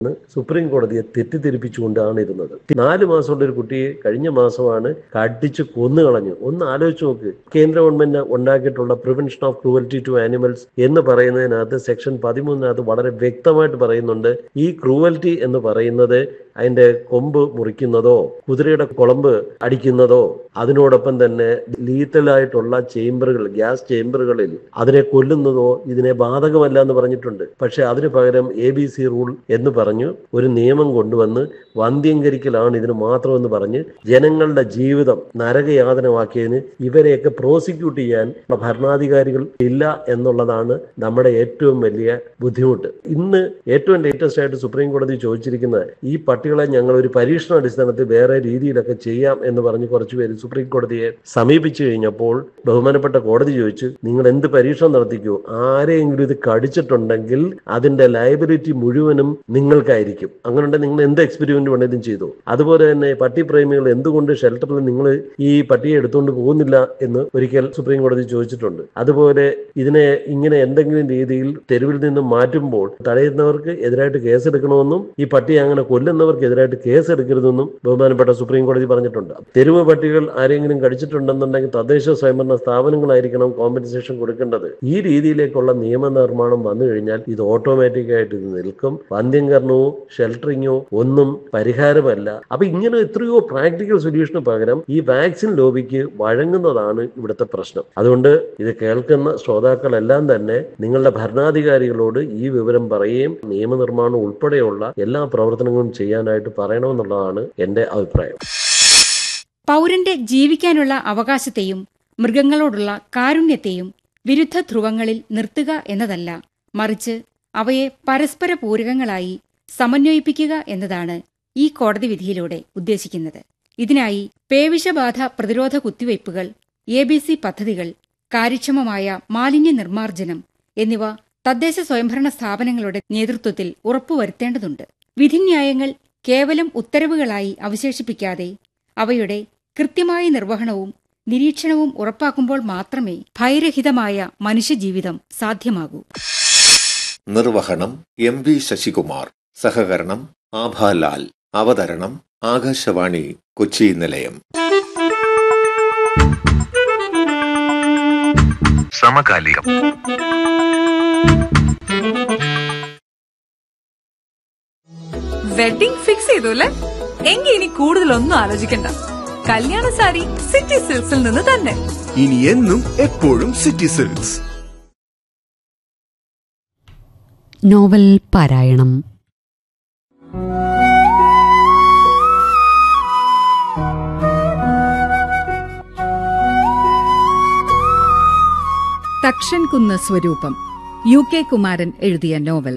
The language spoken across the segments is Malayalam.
എന്ന് സുപ്രീം കോടതിയെ തെറ്റിദ്ധരിപ്പിച്ചുകൊണ്ടാണ് ഇരുന്നത് നാല് മാസമുള്ള ഒരു കുട്ടിയെ കഴിഞ്ഞ മാസമാണ് കടിച്ച് കൊന്നു കളഞ്ഞു ഒന്ന് ആലോചിച്ച് നോക്ക് കേന്ദ്ര ഗവൺമെന്റ് ഉണ്ടാക്കിയിട്ടുള്ള prevention of cruelty to animals എന്ന് പറയുന്നതിനകത്ത് സെക്ഷൻ പതിമൂന്നിനകത്ത് വളരെ വ്യക്തമായിട്ട് പറയുന്നുണ്ട് ഈ ക്രൂവൽറ്റി എന്ന് പറയുന്നത് അതിന്റെ കൊമ്പ് മുറിക്കുന്നതോ കുതിരയുടെ കുളമ്പ് അടിക്കുന്നതോ അതിനോടൊപ്പം തന്നെ ലീത്തലായിട്ടുള്ള ചേംബറുകൾ ഗ്യാസ് ചേംബറുകളിൽ അതിനെ കൊല്ലുന്നതോ ഇതിനെ ബാധകമല്ല എന്ന് പറഞ്ഞിട്ടുണ്ട് പക്ഷെ അതിന് പകരം എ ബി സി റൂൾ എന്ന് പറഞ്ഞു ഒരു നിയമം കൊണ്ടുവന്ന് വന്ധ്യംകരിക്കലാണ് ഇതിന് മാത്രമെന്ന് പറഞ്ഞ് ജനങ്ങളുടെ ജീവിതം നരകയാതനമാക്കിയതിന് ഇവരെയൊക്കെ പ്രോസിക്യൂട്ട് ചെയ്യാൻ ഭരണാധികാരികൾ ഇല്ല എന്നുള്ളതാണ് നമ്മുടെ ഏറ്റവും വലിയ ബുദ്ധിമുട്ട് ഇന്ന് ഏറ്റവും ലേറ്റസ്റ്റ് ആയിട്ട് സുപ്രീം കോടതി ചോദിച്ചിരിക്കുന്നത് ഈ പട്ടികളെ ഞങ്ങൾ ഒരു പരീക്ഷണ അടിസ്ഥാനത്തിൽ വേറെ രീതിയിലൊക്കെ ചെയ്യാം എന്ന് പറഞ്ഞ് കുറച്ച് പേര് സുപ്രീം കോടതിയെ സമീപിച്ചു കഴിഞ്ഞപ്പോൾ ബഹുമാനപ്പെട്ട കോടതി ചോദിച്ചു നിങ്ങൾ എന്ത് പരീക്ഷണം നടത്തിക്കൂ ആരെയെങ്കിലും ഇത് കടിച്ചിട്ടുണ്ടെങ്കിൽ അതിന്റെ ലയബിലിറ്റി മുഴുവനും നിങ്ങൾക്കായിരിക്കും അങ്ങനെ നിങ്ങൾ എന്ത് എക്സ്പെരിമെന്റ് വേണേലും ചെയ്തു അതുപോലെ തന്നെ പട്ടിപ്രേമികൾ എന്തുകൊണ്ട് ഷെൽട്ടറിൽ നിങ്ങൾ ഈ പട്ടിയെ എടുത്തുകൊണ്ട് പോകുന്നില്ല എന്ന് ഒരിക്കൽ സുപ്രീം കോടതി ചോദിച്ചിട്ടുണ്ട് അതുപോലെ ഇതിനെ ഇങ്ങനെ എന്തെങ്കിലും രീതിയിൽ തെരുവിൽ നിന്ന് മാറ്റുമ്പോൾ തടയുന്നവർക്ക് എതിരായിട്ട് കേസെടുക്കണമെന്നും ഈ പട്ടിയെ അങ്ങനെ കൊല്ലുന്നവർക്ക് എതിരായിട്ട് കേസെടുക്കരുതെന്നും ബഹുമാനപ്പെട്ട സുപ്രീം കോടതി പറഞ്ഞിട്ടുണ്ട് തെരുവ് പട്ടികൾ ആരെങ്കിലും കടിച്ചിട്ടുണ്ടെന്നുണ്ടെങ്കിൽ തദ്ദേശ സ്വയംഭരണ സ്ഥാപനങ്ങളായിരിക്കണം കോമ്പൻസേഷൻ കൊടുക്കേണ്ടത് ഈ രീതിയിലേക്കുള്ള നിയമനിർമ്മാണം വന്നു കഴിഞ്ഞാൽ ഇത് ഓട്ടോമാറ്റിക് ആയിട്ട് ഇത് നിൽക്കും വന്ധ്യംകരണമോ ഷെൽട്ടറിങ്ങോ ഒന്നും പരിഹാരമല്ല അപ്പൊ ഇങ്ങനെ എത്രയോ പ്രാക്ടിക്കൽ സൊല്യൂഷന് പകരം ഈ വാക്സിൻ ലോബിക്ക് വഴങ്ങുന്നതാണ് ഇവിടുത്തെ പ്രശ്നം അതുകൊണ്ട് ഇത് കേൾക്കുന്ന ശ്രോതാക്കളെല്ലാം തന്നെ നിങ്ങളുടെ ഭരണാധികാരികളോട് ഈ വിവരം പറയുകയും നിയമനിർമ്മാണം ഉൾപ്പെടെയുള്ള എല്ലാ പ്രവർത്തനങ്ങളും ചെയ്യാനായിട്ട് പറയണമെന്നുള്ളതാണ് എന്റെ അഭിപ്രായം പൗരന്റെ ജീവിക്കാനുള്ള അവകാശത്തെയും മൃഗങ്ങളോടുള്ള കാരുണ്യത്തെയും വിരുദ്ധ ധ്രുവങ്ങളിൽ നിർത്തുക എന്നതല്ല മറിച്ച് അവയെ പരസ്പര പൂരകങ്ങളായി സമന്വയിപ്പിക്കുക എന്നതാണ് ഈ കോടതി വിധിയിലൂടെ ഉദ്ദേശിക്കുന്നത് ഇതിനായി പേവിഷബാധ പ്രതിരോധ കുത്തിവയ്പ്പുകൾ എ ബി സി പദ്ധതികൾ കാര്യക്ഷമമായ മാലിന്യ നിർമ്മാർജ്ജനം എന്നിവ തദ്ദേശ സ്വയംഭരണ സ്ഥാപനങ്ങളുടെ നേതൃത്വത്തിൽ ഉറപ്പുവരുത്തേണ്ടതുണ്ട് വിധിന്യായങ്ങൾ കേവലം ഉത്തരവുകളായി അവശേഷിപ്പിക്കാതെ അവയുടെ കൃത്യമായ നിർവഹണവും നിരീക്ഷണവും ഉറപ്പാക്കുമ്പോൾ മാത്രമേ ഭയരഹിതമായ മനുഷ്യജീവിതം സാധ്യമാകൂ നിർവഹണം എം വി ശശികുമാർ സഹകരണം ആഭാലാൽ അവതരണം ആകാശവാണി കൊച്ചി നിലയം സമകാലികം വെഡിംഗ് ഫിക്സ് ചെയ്തു അല്ലേ എങ്കിൽ ഇനി കൂടുതലൊന്നും ആലോചിക്കണ്ട കല്യാണ സാരി സിറ്റി സിൽക്സിൽ നിന്ന് തന്നെ ഇനി എന്നും എപ്പോഴും സിറ്റി സിൽക്സ് നോവൽ പാരായണം തക്ഷൻകുന്ന് സ്വരൂപം യു കെ കുമാരൻ എഴുതിയ നോവൽ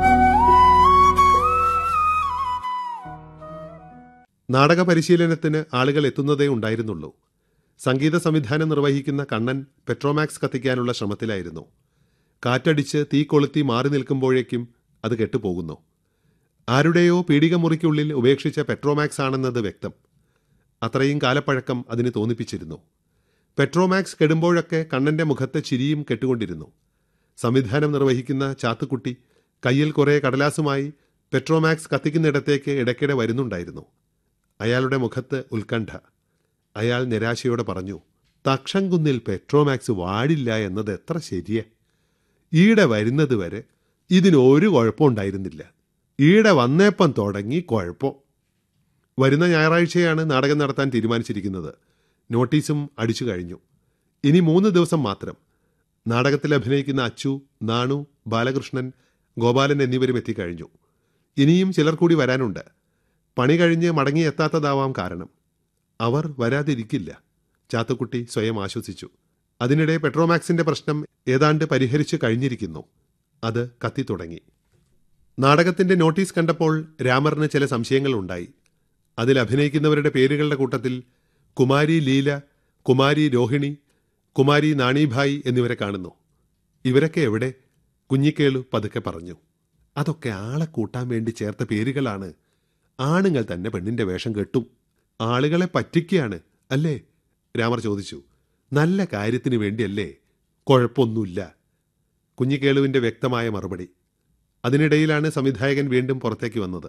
നാടക പരിശീലനത്തിന് ആളുകൾ എത്തുന്നതേ ഉണ്ടായിരുന്നുള്ളൂ സംഗീത സംവിധാനം നിർവഹിക്കുന്ന കണ്ണൻ പെട്രോമാക്സ് കത്തിക്കാനുള്ള ശ്രമത്തിലായിരുന്നു കാറ്റടിച്ച് തീ കൊളുത്തി മാറി നിൽക്കുമ്പോഴേക്കും അത് കെട്ടുപോകുന്നു ആരുടെയോ പീഡിക മുറിക്കുള്ളിൽ ഉപേക്ഷിച്ച പെട്രോമാക്സ് ആണെന്നത് വ്യക്തം അത്രയും കാലപ്പഴക്കം അതിന് തോന്നിപ്പിച്ചിരുന്നു പെട്രോമാക്സ് കെടുമ്പോഴൊക്കെ കണ്ണന്റെ മുഖത്തെ ചിരിയും കെട്ടുകൊണ്ടിരുന്നു സംവിധാനം നിർവഹിക്കുന്ന ചാത്തുക്കുട്ടി കയ്യിൽ കുറേ കടലാസുമായി പെട്രോമാക്സ് കത്തിക്കുന്നിടത്തേക്ക് ഇടയ്ക്കിടെ വരുന്നുണ്ടായിരുന്നു അയാളുടെ മുഖത്ത് ഉത്കണ്ഠ അയാൾ നിരാശയോടെ പറഞ്ഞു തക്ഷംകുന്നിൽ പെട്രോമാക്സ് വാടില്ല എന്നത് എത്ര ശരിയെ ഈടെ വരുന്നത് വരെ ഇതിനൊരു കുഴപ്പമുണ്ടായിരുന്നില്ല ഈടെ വന്നേപ്പം തുടങ്ങി കുഴപ്പം വരുന്ന ഞായറാഴ്ചയാണ് നാടകം നടത്താൻ തീരുമാനിച്ചിരിക്കുന്നത് നോട്ടീസും അടിച്ചു കഴിഞ്ഞു ഇനി മൂന്ന് ദിവസം മാത്രം നാടകത്തിൽ അഭിനയിക്കുന്ന അച്ചു നാണു ബാലകൃഷ്ണൻ ഗോപാലൻ എന്നിവരും എത്തിക്കഴിഞ്ഞു ഇനിയും ചിലർ കൂടി വരാനുണ്ട് പണി കഴിഞ്ഞ് മടങ്ങിയെത്താത്തതാവാം കാരണം അവർ വരാതിരിക്കില്ല ചാത്തുക്കുട്ടി സ്വയം ആശ്വസിച്ചു അതിനിടെ പെട്രോമാക്സിന്റെ പ്രശ്നം ഏതാണ്ട് പരിഹരിച്ചു കഴിഞ്ഞിരിക്കുന്നു അത് കത്തിത്തുടങ്ങി നാടകത്തിന്റെ നോട്ടീസ് കണ്ടപ്പോൾ രാമറിന് ചില സംശയങ്ങൾ ഉണ്ടായി അതിൽ അഭിനയിക്കുന്നവരുടെ പേരുകളുടെ കൂട്ടത്തിൽ കുമാരി ലീല കുമാരി രോഹിണി കുമാരി നാണീഭായി എന്നിവരെ കാണുന്നു ഇവരൊക്കെ എവിടെ കുഞ്ഞിക്കേളു പതുക്കെ പറഞ്ഞു അതൊക്കെ ആളെ കൂട്ടാൻ വേണ്ടി ചേർത്ത പേരുകളാണ് ആണുങ്ങൾ തന്നെ പെണ്ണിന്റെ വേഷം കെട്ടും ആളുകളെ പറ്റിക്കുകയാണ് അല്ലേ രാമർ ചോദിച്ചു നല്ല കാര്യത്തിന് വേണ്ടിയല്ലേ കുഴപ്പമൊന്നുമില്ല കുഞ്ഞിക്കേളുവിന്റെ വ്യക്തമായ മറുപടി അതിനിടയിലാണ് സംവിധായകൻ വീണ്ടും പുറത്തേക്ക് വന്നത്